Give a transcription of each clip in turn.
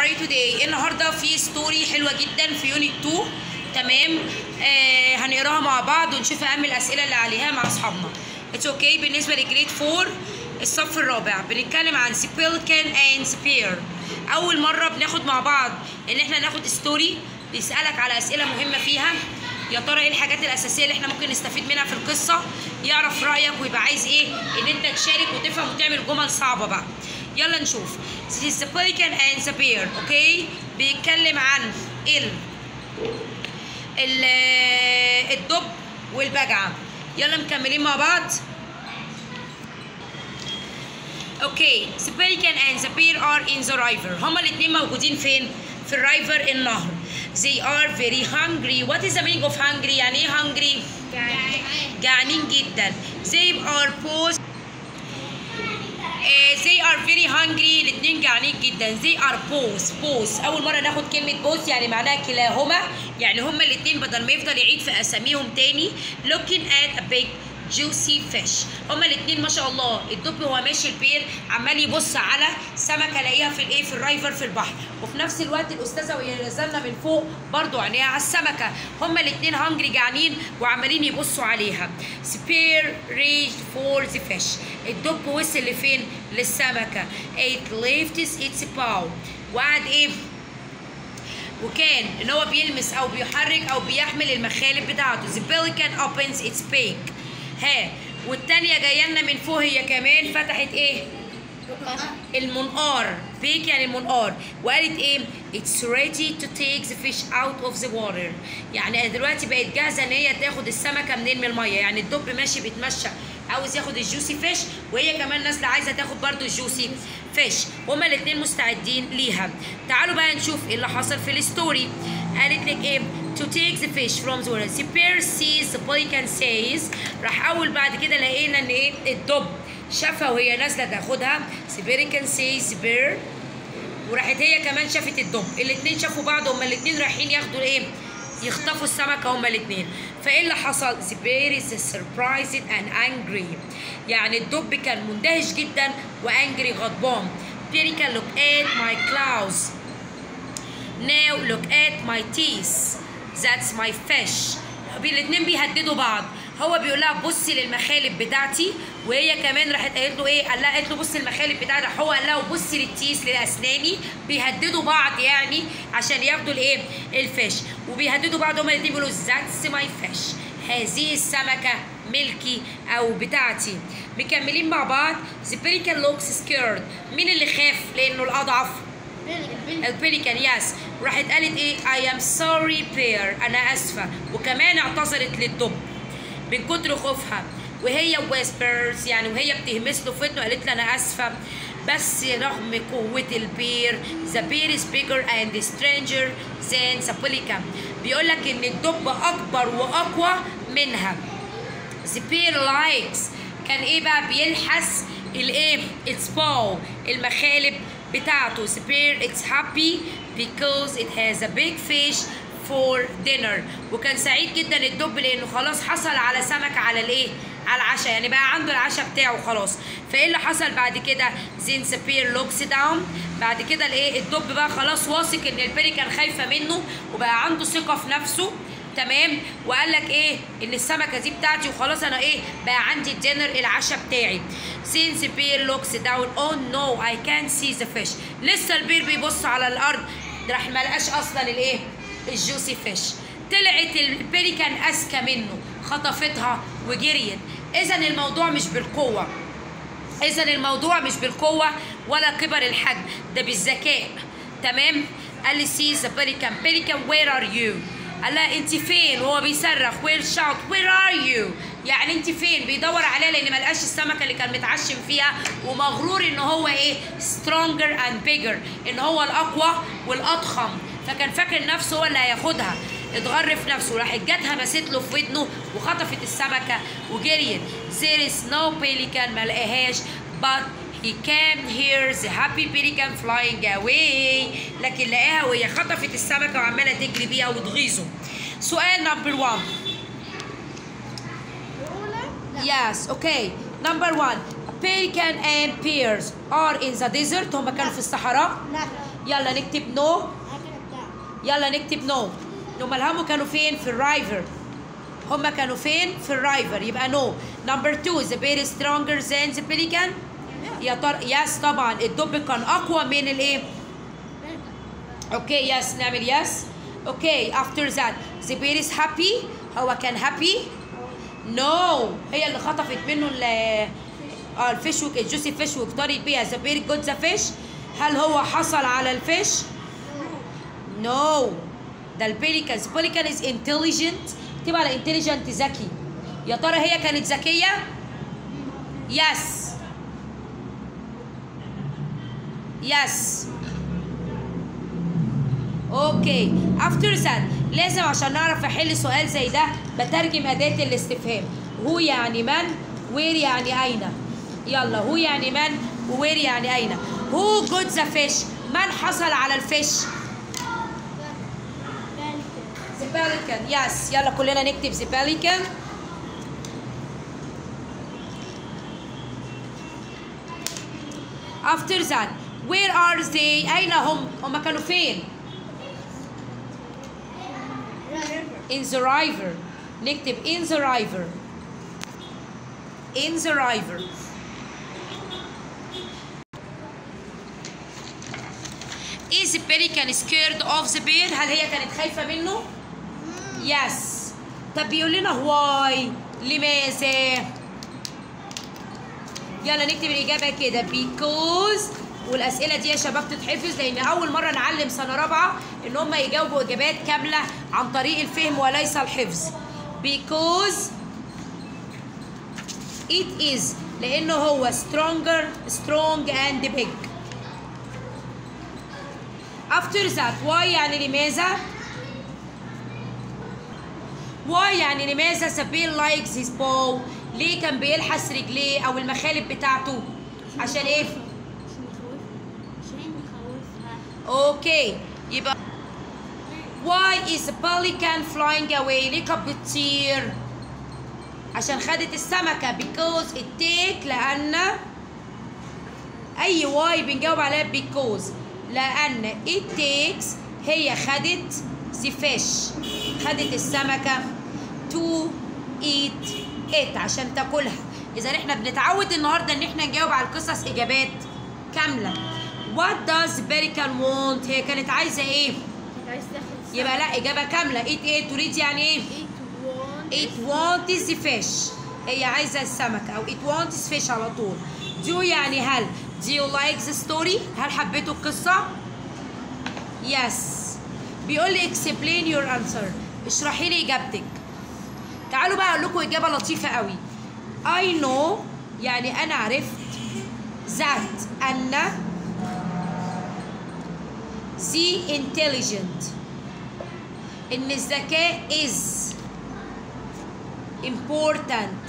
story today النهارده في ستوري حلوه جدا في يونت 2 تمام آه هنقراها مع بعض ونشوف اهم الاسئله اللي عليها مع اصحابنا اتس اوكي okay. بالنسبه لجريد 4 الصف الرابع بنتكلم عن سبيلكان اند سبير اول مره بناخد مع بعض ان احنا ناخد ستوري بيسالك على اسئله مهمه فيها يا ترى ايه الحاجات الاساسيه اللي احنا ممكن نستفيد منها في القصه يعرف رايك ويبقى عايز ايه ان انت تشارك وتفهم وتعمل جمل صعبه بقى يلا نشوف This is the pelican and the bear اوكي بيتكلم عن ال ال الدب والبجعه يلا مكملين مع بعض اوكي the pelican and the bear are in the river هما الاثنين موجودين فين في الرايفر النهر they are very hungry what is the meaning of hungry يعني ايه hungry جعانين جدا they are both uh, they are very hungry الاثنين جعانين جدا they are both both اول مره ناخد كلمه both يعني معناها كلاهما يعني هما الاثنين بدل ما يفضل يعيد في اساميهم تاني looking at a big juicy fish هما الاثنين ما شاء الله الدب هو ماشي البير عمال يبص على سمكه الاقيها في الايه في الرايفر في البحر وفي نفس الوقت الاستاذه وهي نزلنا من فوق برضو عينيها على السمكه هما الاثنين هانجري جعانين وعمالين يبصوا عليها سبير ريج فور ذا فيش الدب وصل لفين للسمكه it lifts its paw وقعد ايه وكان ان هو بيلمس او بيحرك او بيحمل المخالب بتاعته the pelican opens its beak ها والتانية جاية لنا من فوق هي كمان فتحت ايه؟ المنقار بيك يعني المنقار وقالت ايه؟ It's ready to take the fish out of the water يعني دلوقتي بقت جاهزة ان هي تاخد السمكة منين من المية يعني الدب ماشي بيتمشى عاوز ياخد الجوسي فيش وهي كمان نازلة عايزة تاخد برضو الجوسي فيش هما الاتنين مستعدين ليها تعالوا بقى نشوف ايه اللي حصل في الستوري قالت لك ايه to take the fish from the water. The bear sees the pelican says راح أول بعد كده لقينا إن إيه الدب شافها وهي نازلة تاخدها the pelican says the bear وراحت هي كمان شافت الدب الاتنين شافوا بعض هما الاتنين رايحين ياخدوا إيه يخطفوا السمكة هما الاتنين فإيه اللي حصل the bear is surprised and angry يعني الدب كان مندهش جدا وانجري غضبان pelican look at my claws now look at my teeth That's my fish الاتنين بيهددوا بعض هو بيقول لها بصي للمخالب بتاعتي وهي كمان راحت قالت له ايه قال لها قالت له بصي للمخالب بتاعتي هو قال لها بصي للتيس لاسناني بيهددوا بعض يعني عشان ياخدوا الايه الفيش وبيهددوا بعض هما الاتنين بيقولوا ذاتس ماي فيش هذه السمكه ملكي او بتاعتي مكملين مع بعض the pelican looks scared مين اللي خاف لانه الاضعف البيليكان يس راحت قالت ايه I am sorry bear انا اسفه وكمان اعتذرت للدب من كتر خوفها وهي whispers يعني وهي بتهمس له في ودنه قالت له انا اسفه بس رغم قوة البير the bear is bigger and stranger than the pelican بيقول لك ان الدب اكبر واقوى منها the bear likes كان ايه بقى بيلحس الايه its paw المخالب بتاعته سبير اتس هابي because it has a big fish for dinner وكان سعيد جدا الدب لانه خلاص حصل على سمك على الايه على العشاء يعني بقى عنده العشاء بتاعه خلاص فايه اللي حصل بعد كده زين سبير لوكس داون بعد كده الايه الدب بقى خلاص واثق ان البيري كان خايفه منه وبقى عنده ثقه في نفسه تمام وقال لك ايه ان السمكه دي بتاعتي وخلاص انا ايه بقى عندي الدينر العشاء بتاعي since bear looks down oh no I can't see the fish لسه البير بيبص على الارض راح ما لقاش اصلا الايه الجوسي فيش طلعت البيليكان اذكى منه خطفتها وجريت اذا الموضوع مش بالقوه اذا الموضوع مش بالقوه ولا كبر الحجم ده بالذكاء تمام قال لي سي ذا بيليكان بيليكان وير ار يو قال لها انت فين وهو بيصرخ وير شاوت وير ار يو يعني انت فين بيدور عليها لان ما لقاش السمكه اللي كان متعشم فيها ومغرور ان هو ايه سترونجر اند بيجر ان هو الاقوى والاضخم فكان فاكر نفسه هو اللي هياخدها اتغر في نفسه راحت جت همست له في ودنه وخطفت السمكه وجريت there is no pelican ما لقاهاش but he came here the happy pelican flying away لكن لقاها وهي خطفت السمكه وعماله تجري بيها وتغيظه سؤال نمبر 1 Yes, okay. Number one. A pelican and bears are in the desert هما كانوا في الصحراء لا يلا نكتب no هكذا بتاع يلا نكتب no امال هم كانوا فين في الرايفر هم كانوا فين في الرايفر يبقى no number two the bear is stronger than the pelican يا ترى يس طبعا الدب كان اقوى من الايه اوكي يس نعمل يس اوكي after that the bear is happy هو كان happy no هي اللي خطفت منه ال اه الفيش وك الجوسي فيش واقترت بيها the bear got the fish هل هو حصل على الفيش no ده البيليكان البيليكان is intelligent اكتب على intelligent ذكي يا ترى هي كانت ذكية يس يس اوكي افتر ذات لازم عشان نعرف احل سؤال زي ده بترجم اداه الاستفهام هو يعني من وير يعني اين يلا هو يعني من ووير يعني اين هو جود ذا فيش من حصل على الفيش ذا بelican يس يلا كلنا نكتب ذا بelican after that where are they اين هم هم كانوا فين in the river نكتب in the river in the river is the pelican scared of the bear هل هي كانت خايفة منه yes طب بيقول لنا why لماذا يلا نكتب الإجابة كده because والأسئلة دي يا شباب تتحفظ لأن أول مرة نعلم سنة رابعة إن هم يجاوبوا إجابات كاملة عن طريق الفهم وليس الحفظ because it is لأنه هو stronger strong and big after that why يعني لماذا why يعني لماذا سبيل likes his bow ليه كان بيلحس رجليه او المخالب بتاعته عشان ايه عشان يخوفها اوكي يبقى why is the pelican flying away ليه كانت بتطير عشان خدت السمكة because it take لأن أي واي بنجاوب عليها because لأن it takes هي خدت the fish خدت السمكة to eat it عشان تاكلها إذا احنا بنتعود النهاردة إن احنا نجاوب على القصص إجابات كاملة What does pelican want هي كانت عايزة إيه؟ عايز تاخد يبقى لا إجابة كاملة eat إيه تريد يعني إيه؟ It It wants wants the fish هي عايزة السمكة أو it wants fish على طول do يعني هل do you like the story هل حبيتوا القصة yes بيقول لي explain your answer اشرحي لي إجابتك تعالوا بقى أقول لكم إجابة لطيفة قوي I know يعني أنا عرفت that أن the intelligent إن الذكاء is important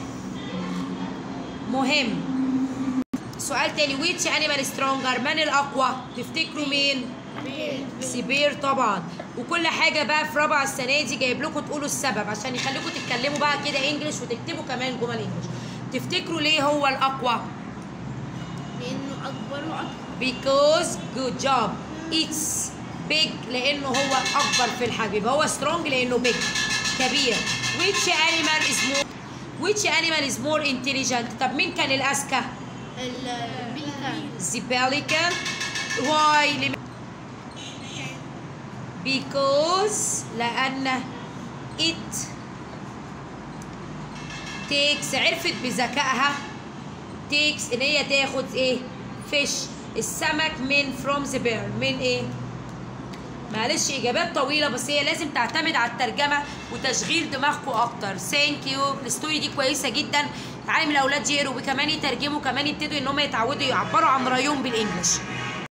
مهم سؤال تاني which animal stronger من الأقوى تفتكروا مين سيبير طبعا وكل حاجة بقى في رابعة السنة دي جايب لكم تقولوا السبب عشان يخليكم تتكلموا بقى كده انجلش وتكتبوا كمان جمل انجلش تفتكروا ليه هو الأقوى لأنه أكبر وأكبر because good job it's big لأنه هو أكبر في الحجم يبقى هو strong لأنه big كبير which animal is more which animal is more intelligent طب مين كان الأذكى البيليكان the pelican why لم- because لأن it takes عرفت بذكائها takes إن هي تاخد إيه fish السمك من from the bear من إيه معلش إجابات طويلة بس هي لازم تعتمد على الترجمة وتشغيل دماغكم أكتر ثانك يو الستوري دي كويسة جدا تعلم الأولاد يقروا وكمان يترجموا كمان يبتدوا إن هم يتعودوا يعبروا عن رأيهم بالإنجلش